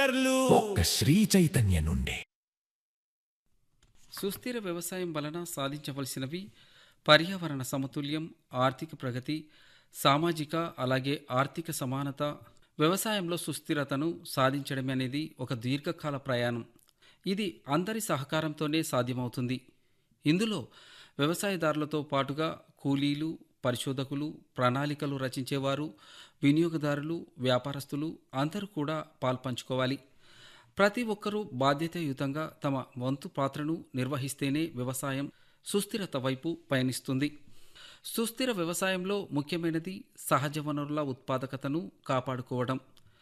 డాక్టర్లు ఒక్క శ్రీ చైతన్య నుండి సుస్థిర వ్యవసాయం వలన సాధించవలసినవి పర్యావరణ సమతుల్యం ఆర్థిక ప్రగతి సామాజిక అలాగే ఆర్థిక సమానత వ్యవసాయంలో సుస్థిరతను సాధించడం అనేది ఒక దీర్ఘకాల ప్రయాణం ఇది అందరి సహకారంతోనే సాధ్యమవుతుంది ఇందులో వ్యవసాయదారులతో పాటుగా కూలీలు పరిశోధకులు ప్రణాళికలు రచించేవారు వినియోగదారులు వ్యాపారస్తులు అందరూ కూడా పాల్పంచుకోవాలి ప్రతి ఒక్కరూ బాధ్యతాయుతంగా తమ వంతు పాత్రను నిర్వహిస్తేనే వ్యవసాయం సుస్థిరత వైపు పయనిస్తుంది సుస్థిర వ్యవసాయంలో ముఖ్యమైనది సహజ వనరుల ఉత్పాదకతను కాపాడుకోవడం